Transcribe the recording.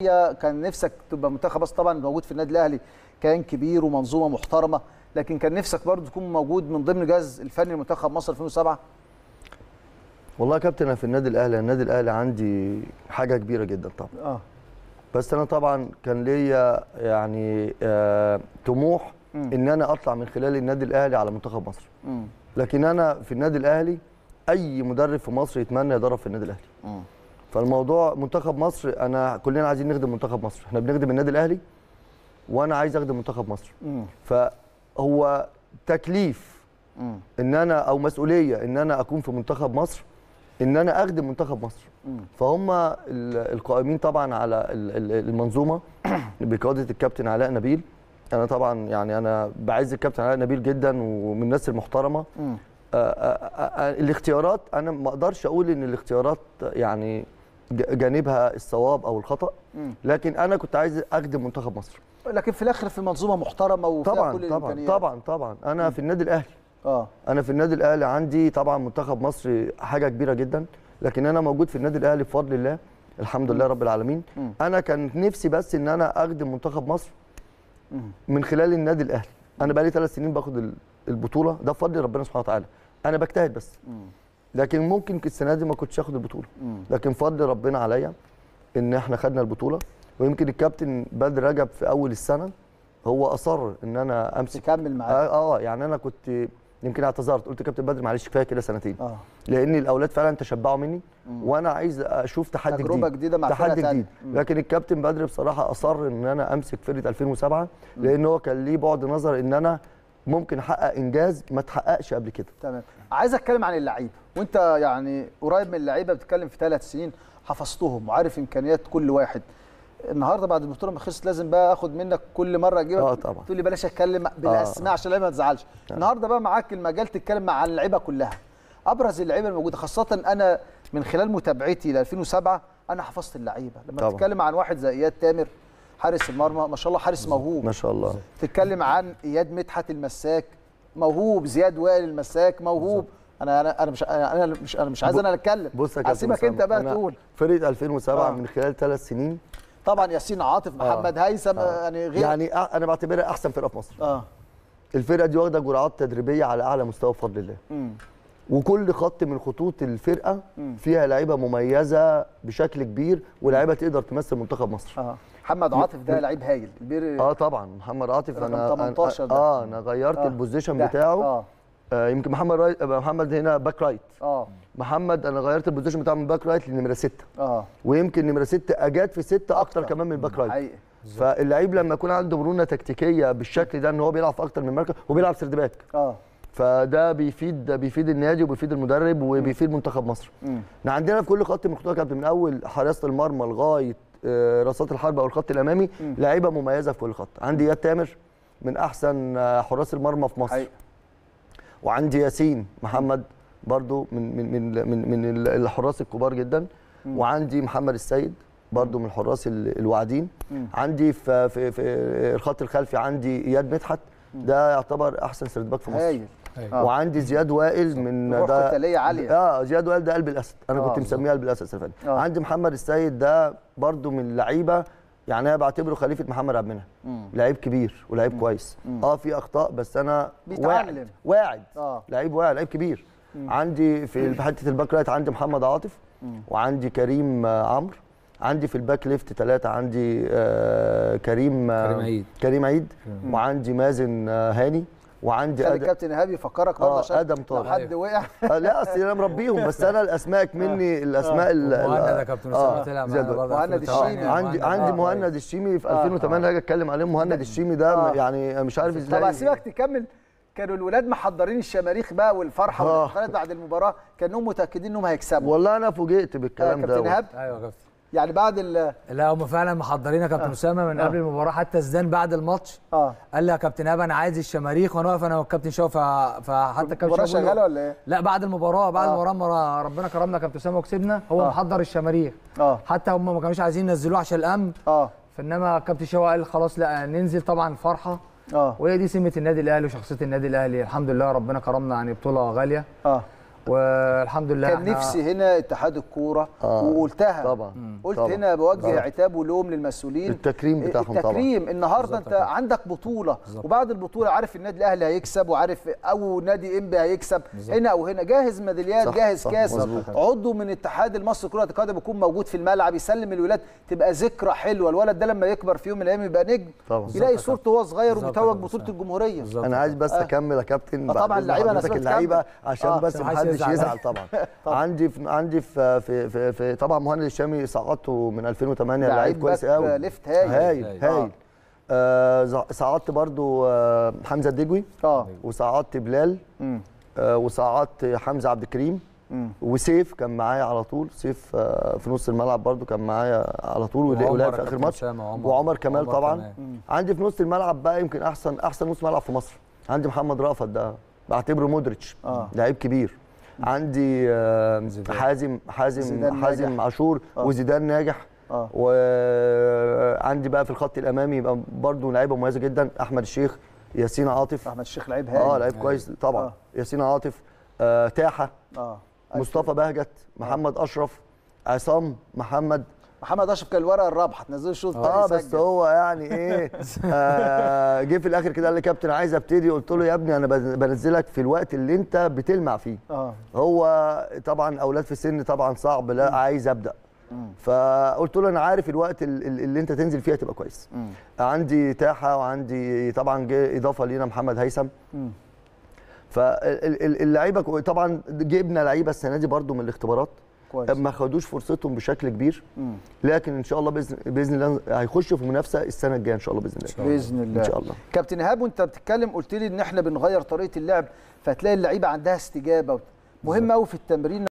كان نفسك تبقى منتخب مصر طبعا موجود في النادي الاهلي كيان كبير ومنظومه محترمه لكن كان نفسك برضه تكون موجود من ضمن جهاز الفني لمنتخب مصر 2007 والله يا كابتن انا في النادي الاهلي النادي الاهلي عندي حاجه كبيره جدا طبعا اه بس انا طبعا كان ليا يعني آه طموح مم. ان انا اطلع من خلال النادي الاهلي على منتخب مصر امم لكن انا في النادي الاهلي اي مدرب في مصر يتمنى يدرب في النادي الاهلي امم فالموضوع منتخب مصر انا كلنا عايزين نخدم منتخب مصر احنا بنخدم النادي الاهلي وانا عايز اخدم منتخب مصر امم فهو تكليف امم ان انا او مسؤوليه ان انا اكون في منتخب مصر ان انا اخدم منتخب مصر مم. فهم ال- القائمين طبعا على ال- ال- المنظومه بقياده الكابتن علاء نبيل انا طبعا يعني انا بعز الكابتن علاء نبيل جدا ومن الناس المحترمه امم آه، آه، آه، الاختيارات انا ما اقدرش اقول ان الاختيارات يعني ج- جانبها الصواب او الخطا مم. لكن انا كنت عايز اخدم منتخب مصر لكن في الاخر في منظومه محترمه وفيها طبعا كل طبعا الامكانيات طبعا طبعا انا في النادي الاهلي اه انا في النادي الاهلي عندي طبعا منتخب مصر حاجه كبيره جدا لكن انا موجود في النادي الاهلي بفضل الله الحمد لله رب العالمين مم. انا كان نفسي بس ان انا اخدم منتخب مصر مم. من خلال النادي الاهلي انا بقالي ثلاث سنين باخد ال- البطوله ده بفضل ربنا سبحانه وتعالى انا بجتهد بس مم. لكن ممكن السنه دي ما كنتش اخد البطوله مم. لكن فضل ربنا عليا ان احنا خدنا البطوله ويمكن الكابتن بدر رجب في اول السنه هو اصر ان انا امسك تكمل معاك اه, آه يعني انا كنت يمكن اعتذرت قلت كابتن بدر معلش كفايه كده سنتين اه لان الاولاد فعلا تشبعوا مني مم. وانا عايز اشوف تحدي تجربه جديد جديده مع فرقه تحدي تانية. جديد مم. لكن الكابتن بدر بصراحه اصر ان انا امسك فرقه 2007 لان هو كان ليه بعد نظر ان انا ممكن احقق انجاز ما اتحققش قبل كده تمام عايز اتكلم عن اللعيبه وانت يعني قريب من اللعيبه بتتكلم في ثلاث سنين حفظتهم وعارف امكانيات كل واحد النهارده بعد البطوله ما خلصت لازم بقى اخد منك كل مره اجيبك اه طبعا تقول لي بلاش اتكلم بالاسماء عشان اللعيبه ما تزعلش النهارده بقى معاك المجال تتكلم مع اللعيبه كلها ابرز اللعيبه الموجوده خاصه انا من خلال متابعتي ل 2007 انا حفظت اللعيبه لما طبعا. تتكلم عن واحد زي اياد تامر حارس المرمى ما شاء الله حارس موهوب ما شاء الله تتكلم عن اياد مدحت المساك موهوب زياد وائل المساك موهوب انا انا انا مش انا أنا مش انا مش عايز انا اتكلم بص يا كابتن هسيبك انت أسامة، بقى أنا تقول فرقه 2007 آه. من خلال ثلاث سنين طبعا ياسين عاطف محمد هيثم يعني غير يعني أ- انا بعتبرها احسن فرقه في مصر اه الفرقه دي واخده جرعات تدريبيه على اعلى مستوى بفضل الله امم وكل خط من خطوط الفرقه مم. فيها لعيبه مميزه بشكل كبير ولاعيبه تقدر تمثل منتخب مصر اه محمد عاطف ده لعيب هايل البير اه طبعا محمد عاطف رقم انا 18 أنا- ده. اه انا غيرت آه. البوزيشن ده. بتاعه اه آه يمكن محمد راي... محمد هنا باك رايت اه محمد انا غيرت البوزيشن بتاعه من باك رايت لنمره 6 اه ويمكن نمره 6 اجاد في 6 اكتر كمان من الباك رايت حقيقي فاللعيب لما يكون عنده مرونه تكتيكيه بالشكل ده ان هو بيلعب في اكتر من مركز وبيلعب سرد باك اه فده بيفيد ده بيفيد النادي وبيفيد المدرب وبيفيد منتخب مصر مم. احنا عندنا في كل خط من خطوط كابتن من اول حراسه المرمى لغايه آه، رصات الحرب او الخط الامامي لعيبه مميزه في كل خط عندي اياد تامر من احسن آه، حراس المرمى في مصر حقيقي وعندي ياسين محمد برضو من من من من, من ال- الحراس الكبار جدا وعندي محمد السيد برضو من الحراس ال- الواعدين مم. عندي في, في, في الخط الخلفي عندي اياد مدحت ده يعتبر احسن سيرد باك في مصر هايل أيوة. آه. وعندي زياد وائل من روح ده قتالية عالية. اه زياد وائل ده قلب الاسد انا آه، كنت مسميه قلب الاسد السنه اللي فاتت. آه. عندي محمد السيد ده برضو من اللعيبه يعني انا بعتبره خليفه محمد عبد المنعم مم. لعيب كبير ولعيب كويس اه في اخطاء بس انا بيتعلم. واعد واعد اه لعيب واعد لعيب كبير عندي في في حته الباك رايت عندي محمد عاطف وعندي كريم آه، عمرو عندي في الباك ليفت ثلاثه عندي آه كريم آه كريم عيد. كريم عيد وعندي مازن آه هاني وعندي خلي أد... الكابتن ايهاب يفكرك برضه آه، عشان آدم لو طارق. حد وقع آه لا اصل انا مربيهم بس انا الاسماء مني الاسماء ال- ال- ومهند يا كابتن اسامه طلع زياد معانا وائل. برضه مهند 2008. الشيمي. عندي آه، عندي آه، مهند الشيمي في 2008 هاجي اتكلم عليهم مهند الشيمي ده آه. يعني مش عارف ازاي طب هسيبك تكمل كانوا الولاد محضرين الشماريخ بقى والفرحه آه. والاحتفالات بعد المباراه كانهم متاكدين انهم هيكسبوا والله انا فوجئت آه، بالكلام ده كابتن ايهاب ايوه يا كابتن يعني بعد ال لا هم فعلا محضرين يا كابتن اسامه من قبل المباراه حتى زيدان بعد الماتش اه قال لي يا كابتن ايهاب انا عايز الشماريخ وانا واقف انا والكابتن شوقي ف- فحتى الكابتن المباراه شوقي بيقول له- شغاله ولا ايه؟ لا بعد المباراه بعد آه. المباراه مرة ربنا كرمنا يا كابتن اسامه وكسبنا هو آه. محضر الشماريخ اه حتى هم ما كانوش عايزين ينزلوه عشان الامن اه فانما الكابتن شوقي قال خلاص لا ننزل طبعا فرحه اه وهي دي سمه النادي الاهلي وشخصيه النادي الاهلي الحمد لله ربنا كرمنا يعني بطوله غاليه اه والحمد لله كان احنا نفسي هنا اتحاد الكوره آه، وقلتها طبعا قلت طبعا. هنا بوجه طبعا. عتاب ولوم للمسؤولين التكريم بتاعهم طبعا. التكريم النهارده بالظبط انت يا كابتن. عندك بطوله وبعد البطوله عارف النادي الاهلي هيكسب وعارف او نادي انبي هيكسب هنا او هنا جاهز ميداليات صح، جاهز صح، كاس مظبوط. عضو من اتحاد المصري كره القدم يكون موجود في الملعب يسلم الولاد تبقى ذكرى حلوه الولد ده لما يكبر في يوم من الايام يبقى نجم طبعا. يلاقي بالظبط يا صورته وهو صغير بالظبط وبيتوج يا بطوله كابتن. الجمهوريه بالظبط. انا عايز بس اكمل يا كابتن آه، طبعا بعد إذن اللعيبة أنا حضرتك سمعت اللعيبه كمل. عشان آه، بس عشان ما محدش حدش يزعل. يزعل طبعا عندي في عندي في في في, في طبعا مهند الشامي صعدته من 2008 لعيب لعيب كويس باك قوي ليفت هايل. هايل هايل. هايل آه ز- صعدت برضو آه حمزه الدجوي اه وصعدت بلال مم. آه وصعدت حمزه عبد الكريم مم. وسيف كان معايا على طول سيف آه في نص الملعب برضو كان معايا على طول ول- وعمر ولعب في يا اخر كابتن ماتش أسامة، وعمر- وعمر كمال وعمر طبعا كمال. عندي في نص الملعب بقى يمكن احسن احسن نص ملعب في مصر عندي محمد رأفت ده بعتبره مودريتش آه. لعيب كبير عندي آه زيدان. حازم حازم زيدان حازم ناجح. عاشور آه. وزيدان ناجح اه وعندي بقى في الخط الامامي يبقى برضو لعيبه مميزه جدا احمد الشيخ ياسين عاطف احمد الشيخ لعيب هايل اه لعيب كويس طبعا آه. ياسين عاطف آه تاحه اه مصطفى بهجت محمد اشرف عصام محمد محمد اشرف كان الورقه الرابحه تنزل شوط اه بس هو يعني ايه آه جه في الاخر كده قال لي كابتن عايز ابتدي قلت له يا ابني انا بن- بنزلك في الوقت اللي انت بتلمع فيه اه هو طبعا اولاد في السن طبعا صعب لا عايز ابدا فقلت له انا عارف الوقت ال- ال- اللي انت تنزل فيها تبقى كويس مم. عندي تاحه وعندي طبعا جه اضافه لينا محمد هيثم مم. فاللعيبه كو- طبعا جبنا لعيبه السنه دي برضو من الاختبارات كويس ما خدوش فرصتهم بشكل كبير مم. لكن ان شاء الله باذن باذن الله هيخشوا في منافسه السنه الجايه ان شاء الله باذن الله باذن الله ان شاء الله كابتن ايهاب وانت بتتكلم قلت لي ان احنا بنغير طريقه اللعب فتلاقي اللعيبه عندها استجابه مهم قوي في التمرين